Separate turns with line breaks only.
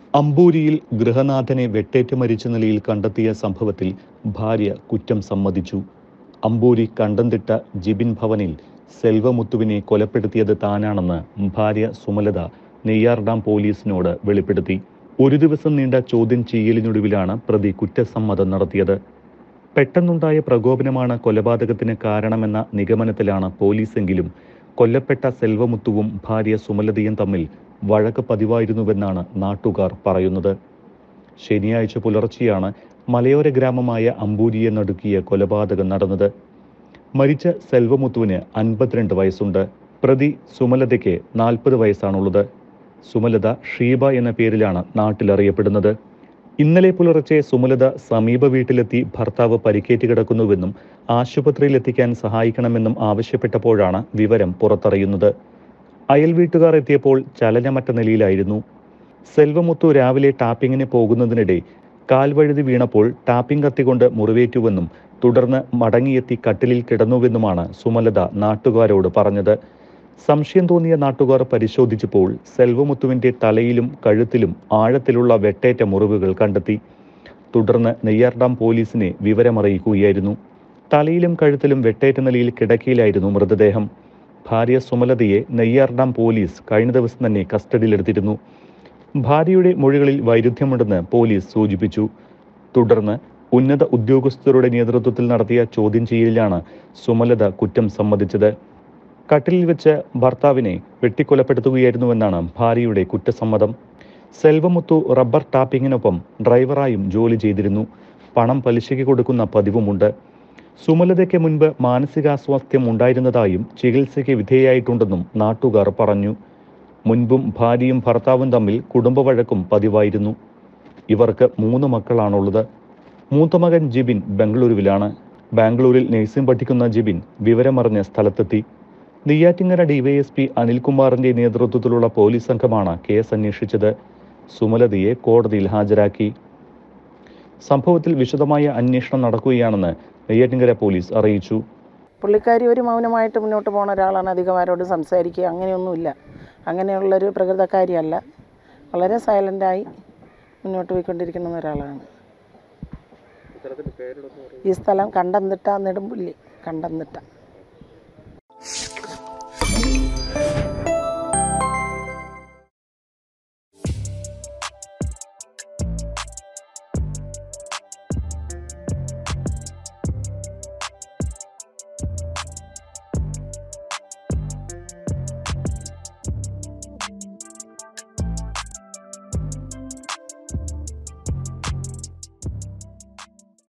അമ്പൂരിയിൽ ഗൃഹനാഥനെ വെട്ടേറ്റ് മരിച്ച നിലയിൽ കണ്ടെത്തിയ സംഭവത്തിൽ ഭാര്യ കുറ്റം സമ്മതിച്ചു അമ്പൂരി കണ്ടംതിട്ട ജിബിൻ ഭവനിൽ സെൽവമുത്തുവിനെ കൊലപ്പെടുത്തിയത് താനാണെന്ന് ഭാര്യ സുമലത നെയ്യാർ ഡാം പോലീസിനോട് വെളിപ്പെടുത്തി ഒരു ദിവസം നീണ്ട ചോദ്യം ചെയ്യലിനൊടുവിലാണ് പ്രതി കുറ്റസമ്മതം നടത്തിയത് പെട്ടെന്നുണ്ടായ പ്രകോപനമാണ് കൊലപാതകത്തിന് കാരണമെന്ന നിഗമനത്തിലാണ് പോലീസെങ്കിലും കൊല്ലപ്പെട്ട സെൽവമുത്തുവും ഭാര്യ സുമലതയും തമ്മിൽ വഴക്ക് പതിവായിരുന്നുവെന്നാണ് നാട്ടുകാർ പറയുന്നത് ശനിയാഴ്ച പുലർച്ചെയാണ് മലയോര ഗ്രാമമായ അമ്പൂരിയെ നടുക്കിയ കൊലപാതകം നടന്നത് മരിച്ച സെൽവമുത്തുവിന് അൻപത്തിരണ്ട് വയസ്സുണ്ട് പ്രതി സുമലതയ്ക്ക് നാൽപ്പത് വയസ്സാണുള്ളത് സുമലത ഷീബ എന്ന പേരിലാണ് നാട്ടിലറിയപ്പെടുന്നത് ഇന്നലെ പുലർച്ചെ സുമലത സമീപ വീട്ടിലെത്തി ഭർത്താവ് പരിക്കേറ്റ് കിടക്കുന്നുവെന്നും ആശുപത്രിയിൽ എത്തിക്കാൻ സഹായിക്കണമെന്നും ആവശ്യപ്പെട്ടപ്പോഴാണ് വിവരം പുറത്തറിയുന്നത് അയൽ വീട്ടുകാർ എത്തിയപ്പോൾ ചലനമറ്റ നിലയിലായിരുന്നു സെൽവമുത്തു രാവിലെ ടാപ്പിങ്ങിന് പോകുന്നതിനിടെ കാൽവഴുതി വീണപ്പോൾ ടാപ്പിംഗ് കത്തികൊണ്ട് മുറിവേറ്റുവെന്നും തുടർന്ന് മടങ്ങിയെത്തി കട്ടിലിൽ കിടന്നുവെന്നുമാണ് സുമലത നാട്ടുകാരോട് പറഞ്ഞത് സംശയം തോന്നിയ നാട്ടുകാർ പരിശോധിച്ചപ്പോൾ സെൽവമുത്തുവിന്റെ തലയിലും കഴുത്തിലും ആഴത്തിലുള്ള വെട്ടേറ്റ മുറിവുകൾ കണ്ടെത്തി തുടർന്ന് നെയ്യാർ ഡാം പോലീസിനെ വിവരമറിയിക്കുകയായിരുന്നു തലയിലും കഴുത്തിലും വെട്ടേറ്റ നിലയിൽ കിടക്കയിലായിരുന്നു മൃതദേഹം ഭാര്യ സുമലതയെ നെയ്യാർ ഡാം പോലീസ് കഴിഞ്ഞ ദിവസം തന്നെ കസ്റ്റഡിയിലെടുത്തിരുന്നു ഭാര്യയുടെ മൊഴികളിൽ വൈരുദ്ധ്യമുണ്ടെന്ന് പോലീസ് സൂചിപ്പിച്ചു തുടർന്ന് ഉന്നത ഉദ്യോഗസ്ഥരുടെ നേതൃത്വത്തിൽ നടത്തിയ ചോദ്യം ചെയ്യലിലാണ് സുമലത കുറ്റം സമ്മതിച്ചത് കട്ടിലിൽ വെച്ച് ഭർത്താവിനെ വെട്ടിക്കൊലപ്പെടുത്തുകയായിരുന്നുവെന്നാണ് ഭാര്യയുടെ കുറ്റസമ്മതം സെൽവമുത്തു റബ്ബർ ടാപ്പിങ്ങിനൊപ്പം ഡ്രൈവറായും ജോലി ചെയ്തിരുന്നു പണം പലിശയ്ക്ക് കൊടുക്കുന്ന പതിവുമുണ്ട് സുമലതയ്ക്ക് മുൻപ് മാനസികാസ്വാസ്ഥ്യം ഉണ്ടായിരുന്നതായും ചികിത്സയ്ക്ക് വിധേയായിട്ടുണ്ടെന്നും നാട്ടുകാർ പറഞ്ഞു മുൻപും ഭാര്യയും ഭർത്താവും തമ്മിൽ കുടുംബവഴക്കും പതിവായിരുന്നു ഇവർക്ക് മൂന്ന് മക്കളാണുള്ളത് മൂത്ത മകൻ ജിബിൻ ബംഗളൂരുവിലാണ് ബാംഗ്ലൂരിൽ നഴ്സിംഗ് പഠിക്കുന്ന ജിബിൻ വിവരമറിഞ്ഞ് സ്ഥലത്തെത്തി നെയ്യാറ്റിങ്ങര ഡിവൈഎസ്പി അനിൽകുമാറിന്റെ നേതൃത്വത്തിലുള്ള പോലീസ് സംഘമാണ് കേസ് അന്വേഷിച്ചത് സുമലതയെ കോടതിയിൽ ഹാജരാക്കി സംഭവത്തിൽ വിശദമായ അന്വേഷണം നടക്കുകയാണെന്ന് നെയ്യാറ്റിങ്കര പോലീസ് അറിയിച്ചു
പുള്ളിക്കാരി ഒരു മൗനമായിട്ട് മുന്നോട്ട് പോകുന്ന ഒരാളാണ് അധികം ആരോട് സംസാരിക്കുക അങ്ങനെയൊന്നുമില്ല അങ്ങനെയുള്ളൊരു പ്രകൃതക്കാരിയല്ല വളരെ സൈലൻ്റായി മുന്നോട്ട് പോയിക്കൊണ്ടിരിക്കുന്ന ഒരാളാണ് ഈ സ്ഥലം കണ്ടംതിട്ട നെടുമ്പുള്ളി കണ്ടംതിട്ട